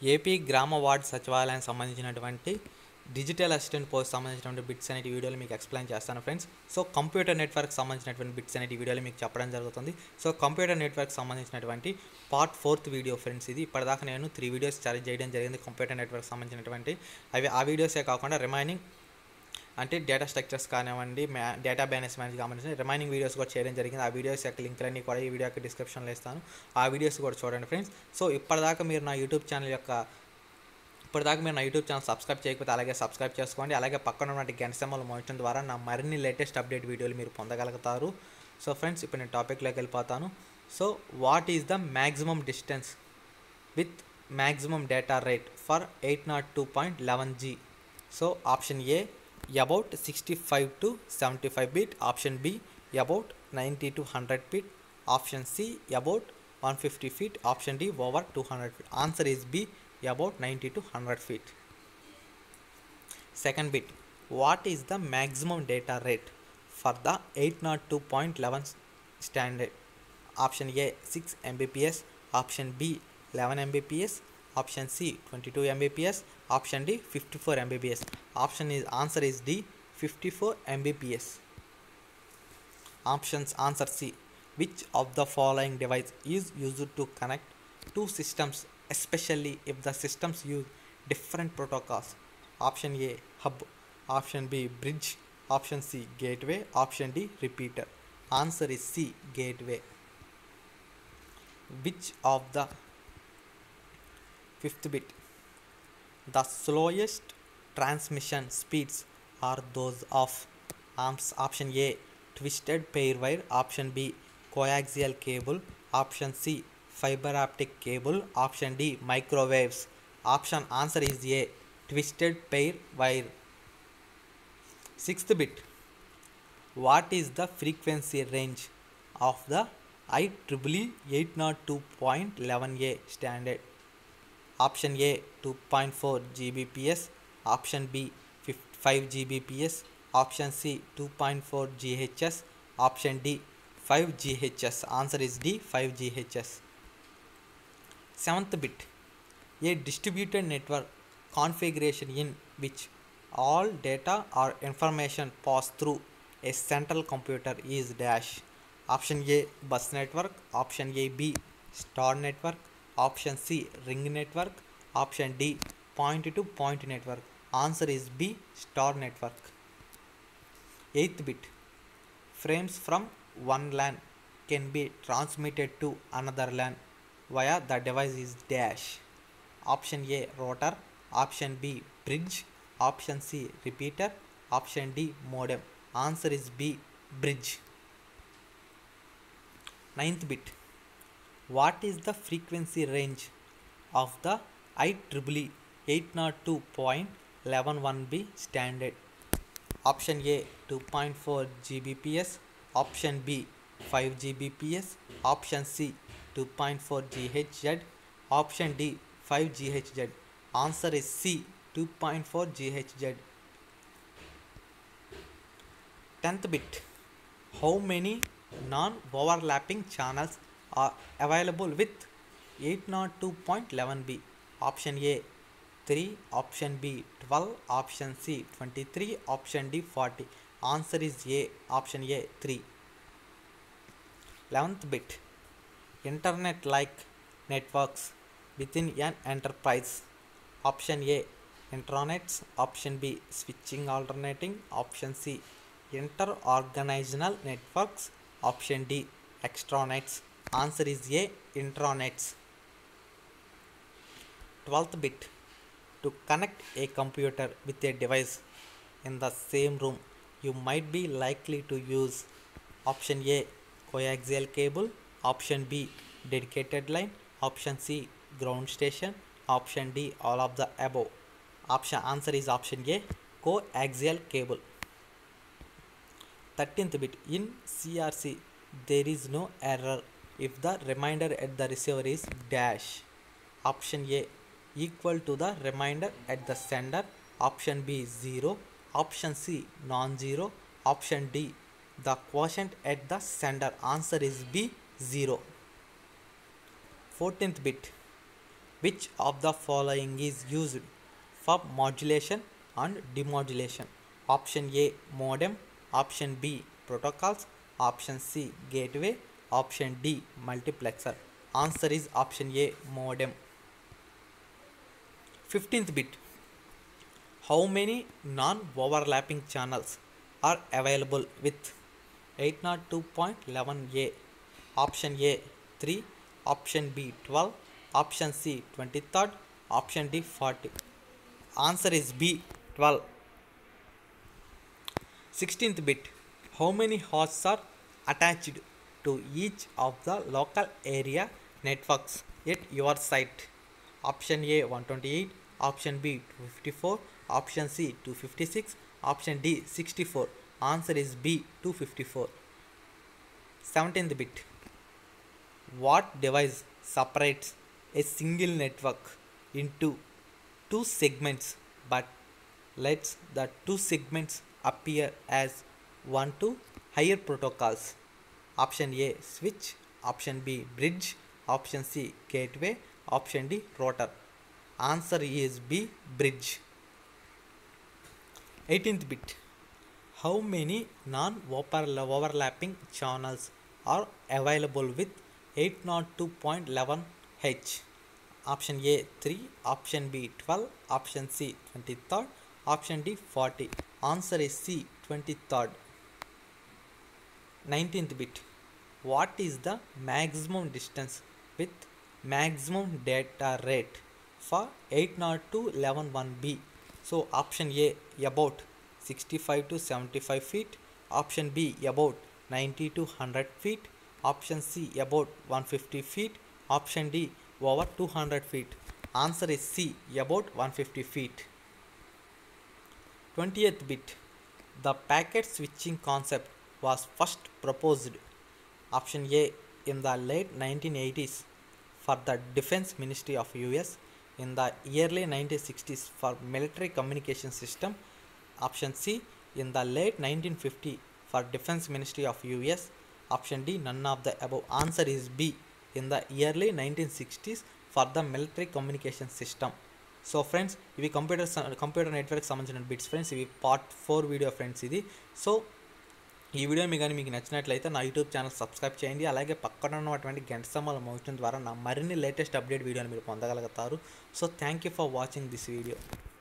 AP గ్రామ ward సచివాలయానికి సంబంధించినటువంటి డిజిటల్ అసిస్టెంట్ పోస్ట్ సంబంధించినటువంటి బిట్స్ అనేటి వీడియోలు మీకు ఎక్స్ప్లెయిన్ చేస్తాను ఫ్రెండ్స్ సో కంప్యూటర్ నెట్వర్క్ సంబంధించినటువంటి బిట్స్ అనేటి వీడియోలు మీకు చెప్పడం జరుగుతుంది సో కంప్యూటర్ నెట్వర్క్ సంబంధించినటువంటి పార్ట్ ఫోర్త్ వీడియో ఫ్రెండ్స్ ఇది ఇప్పటిదాకా నేను త్రీ వీడియోస్ చార్జ్ చేయడం జరిగింది కంప్యూటర్ నెట్వర్క్ సంబంధించినటువంటి అవి ఆ వీడియోసే కాకుండా రిమైనింగ్ అంటే డేటా స్ట్రక్చర్స్ కానివ్వండి మ్యా డేటా బ్యాలెన్స్ మేనేజ్ కావాల్సిన రిమైనింగ్ వీడియోస్ కూడా చేయడం జరిగింది ఆ వీడియోస్ యొక్క లింక్లన్నీ కూడా ఈ వీడియో యొక్క డిస్క్రిప్షన్లో ఇస్తాను ఆ వీడియోస్ కూడా చూడండి ఫ్రెండ్స్ సో ఇప్పటిదాకా మీరు నా యూట్యూబ్ ఛానల్ యొక్క ఇప్పటిదాకా మీరు నా యూట్యూబ్ ఛానల్ సబ్స్క్రైబ్ చేయకపోతే అలాగే సబ్స్క్రైబ్ చేసుకోండి అలాగే పక్కన ఉన్నటువంటి గంట సింబల్ మోయటం ద్వారా నా మరిన్ని లేటెస్ట్ అప్డేట్ వీడియోలు మీరు పొందగలుగుతారు సో ఫ్రెండ్స్ ఇప్పుడు నేను టాపిక్లోకి వెళ్ళిపోతాను so what is the maximum distance with maximum data rate for eight not two point eleven G so option A about sixty five to seventy five feet option B about ninety to hundred feet option C about one fifty feet option D over two hundred feet answer is B about ninety to hundred feet second bit what is the maximum data rate for the eight not two point eleven standard option A six Mbps option B eleven Mbps option C twenty two Mbps option D fifty four Mbps option is answer is D fifty four Mbps options answer C which of the following device is used to connect two systems especially if the systems use different protocols option a hub option b bridge option c gateway option d repeater answer is c gateway which of the fifth bit the slowest transmission speeds are those of arms option a twisted pair wire option b coaxial cable option c fiber optic cable option d microwaves option answer is a twisted pair wire sixth bit what is the frequency range of the IEEE 802.11a standard option a 2.4 gbps option b 5 gbps option c 2.4 ghs option d 5 ghs answer is d 5 ghs seventh bit a distributed network configuration in which all data or information pass through a central computer is dash option a bus network option a b star network option c ring network option d point to point network answer is b star network eighth bit frames from one LAN can be transmitted to another LAN via the device is dash option a router option b bridge option c repeater option d modem answer is b bridge ninth bit what is the frequency range of the IEEE 802.111b standard option a 2.4 gbps option b 5 gbps option c 2.4 ghz option d 5 ghz answer is c 2.4 ghz 10th bit how many non overlapping channels are available with 802.11b option a 3 option b 12 option c 23 option d 40 answer is a option a 3 11th bit internet like networks within an enterprise option a intranets option b switching alternating option c inter-organizational networks option d extranets answer is a intranets 12th bit to connect a computer with a device in the same room you might be likely to use option a coaxial cable option b dedicated line option c ground station option d all of the above option answer is option a coaxial cable 13th bit in crc there is no error if the reminder at the receiver is dash option a equal to the reminder at the sender option b 0 option c non-zero option d the quotient at the sender answer is b 0 14th bit which of the following is used for modulation and demodulation option A modem option B protocols option C gateway option D multiplexer answer is option A modem fifteenth bit how many non overlapping channels are available with eight not two point eleven A option A three option B twelve option C twenty third option D forty answer is B twelve sixteenth bit how many horse are attached to each of the local area networks at your site option A one twenty eight option B two fifty four option C two fifty six option D sixty four answer is B two fifty four seventeenth bit what device separates a single network into two segments but lets the two segments appear as one to higher protocols option a switch option b bridge option c gateway option d router answer is b bridge 18th bit how many non overlapping channels are available with 802.11 H. Option A 3, option B 12, option C 23rd, option D 40. Answer is C 23rd. 19th bit. What is the maximum distance with maximum data rate for 802.11b? So option A about 65 to 75 feet, option B about 90 to 100 feet, option C about 150 feet, option D over 200 feet. Answer is C about 150 feet. 20th bit. The packet switching concept was first proposed. Option A in the late 1980s for the Defense Ministry of US, in the early 1960s for military communication system. Option C in the late 1950 for Defense Ministry of US. Option D none of the above. Answer is B in the early 1960s for the military communication system. So friends ఇవి computer computer network సంబంధించిన bits friends ఇవి part four video friends ఇది so ఈ video మీ కానీ మీకు నచ్చినట్లయితే నా యూట్యూబ్ ఛానల్ సబ్స్క్రైబ్ చేయండి అలాగే పక్కన ఉన్నటువంటి గంట స్తంభాలు మోగటం ద్వారా నా మరిన్ని లేటెస్ట్ అప్డేట్ వీడియోని మీరు పొందగలుగుతారు so thank you for watching this video